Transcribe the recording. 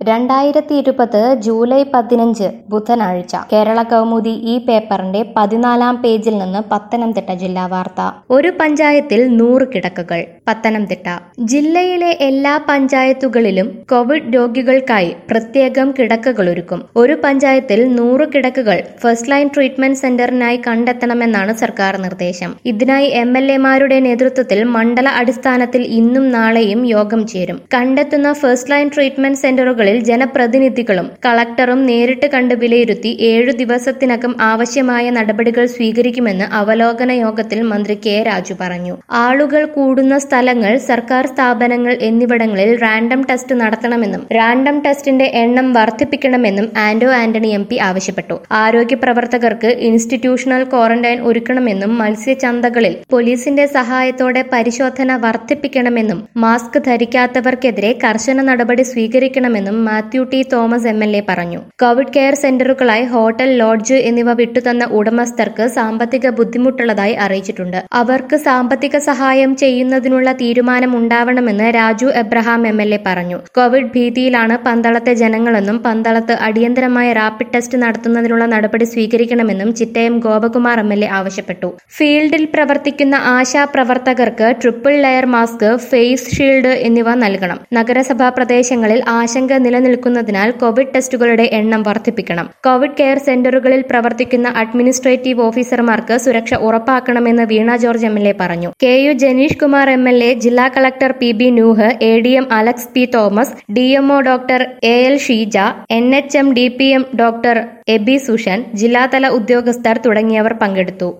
രണ്ടായിരത്തി ഇരുപത് ജൂലൈ പതിനഞ്ച് ബുധനാഴ്ച കേരള കൗമുദി ഈ പേപ്പറിന്റെ പതിനാലാം പേജിൽ നിന്ന് പത്തനംതിട്ട ജില്ലാ വാർത്ത ഒരു പഞ്ചായത്തിൽ നൂറ് കിടക്കകൾ പത്തനംതിട്ട ജില്ലയിലെ എല്ലാ പഞ്ചായത്തുകളിലും കോവിഡ് രോഗികൾക്കായി പ്രത്യേകം കിടക്കകൾ ഒരുക്കും ഒരു പഞ്ചായത്തിൽ നൂറ് കിടക്കകൾ ഫസ്റ്റ് ലൈൻ ട്രീറ്റ്മെന്റ് സെന്ററിനായി കണ്ടെത്തണമെന്നാണ് സർക്കാർ നിർദ്ദേശം ഇതിനായി എം എൽ എമാരുടെ നേതൃത്വത്തിൽ മണ്ഡല അടിസ്ഥാനത്തിൽ ഇന്നും നാളെയും യോഗം ചേരും കണ്ടെത്തുന്ന ഫസ്റ്റ് ലൈൻ ട്രീറ്റ്മെന്റ് സെന്ററുകളിൽ ജനപ്രതിനിധികളും കളക്ടറും നേരിട്ട് കണ്ട് വിലയിരുത്തി ഏഴു ദിവസത്തിനകം ആവശ്യമായ നടപടികൾ സ്വീകരിക്കുമെന്ന് അവലോകന യോഗത്തിൽ മന്ത്രി കെ രാജു പറഞ്ഞു ആളുകൾ കൂടുന്ന സ്ഥലങ്ങൾ സർക്കാർ സ്ഥാപനങ്ങൾ എന്നിവിടങ്ങളിൽ റാൻഡം ടെസ്റ്റ് നടത്തണമെന്നും റാൻഡം ടെസ്റ്റിന്റെ എണ്ണം വർദ്ധിപ്പിക്കണമെന്നും ആന്റോ ആന്റണി എം പി ആവശ്യപ്പെട്ടു ആരോഗ്യ പ്രവർത്തകർക്ക് ഇൻസ്റ്റിറ്റ്യൂഷണൽ ക്വാറന്റൈൻ ഒരുക്കണമെന്നും മത്സ്യചന്തകളിൽ പോലീസിന്റെ സഹായത്തോടെ പരിശോധന വർദ്ധിപ്പിക്കണമെന്നും മാസ്ക് ധരിക്കാത്തവർക്കെതിരെ കർശന നടപടി സ്വീകരിക്കണമെന്നും Mathew T Thomas M L A പറഞ്ഞു കോവിഡ് കെയർ സെന്ററുകളായി ഹോട്ടൽ ലോഡ്ജ് എന്നിവ വിട്ടുതന്ന ഉടമസ്ഥർക്ക് സാമ്പത്തിക ബുദ്ധിമുട്ടുള്ളതായി അറിയിച്ചിട്ടുണ്ട് അവർക്ക് സാമ്പത്തിക സഹായം ചെയ്യുന്നതിനുള്ള തീരുമാനം ഉണ്ടാവണമെന്ന് Raju Abraham M L A പറഞ്ഞു കോവിഡ് ഭീതിയിലാണ് പന്തളത്തെ ജനങ്ങളെന്നും പന്തളത്ത് അടിയന്തരമായ റാപ്പിഡ് ടെസ്റ്റ് നടത്തുന്നതിനുള്ള നടപടി സ്വീകരിക്കണമെന്നും Chittayam Gopakumar M L A ആവശ്യപ്പെട്ടു ഫീൽഡിൽ പ്രവർത്തിക്കുന്ന ആശാ പ്രവർത്തകർക്ക് triple layer mask face shield എന്നിവ നൽകണം നഗരസഭാ പ്രദേശങ്ങളിൽ ആശങ്ക നിലനിൽക്കുന്നതിനാൽ കോവിഡ് ടെസ്റ്റുകളുടെ എണ്ണം വർദ്ധിപ്പിക്കണം കോവിഡ് കെയർ സെന്ററുകളിൽ പ്രവർത്തിക്കുന്ന അഡ്മിനിസ്ട്രേറ്റീവ് ഓഫീസർമാർക്ക് സുരക്ഷ ഉറപ്പാക്കണമെന്ന് Veena George M L A പറഞ്ഞു K U Janeesh Kumar M L A ജില്ലാ collector P B Nooh A D M Alex P Thomas D MO doctor A L Sheeja N H M D P M doctor Aby Sushan ജില്ലാതല ഉദ്യോഗസ്ഥർ തുടങ്ങിയവർ പങ്കെടുത്തു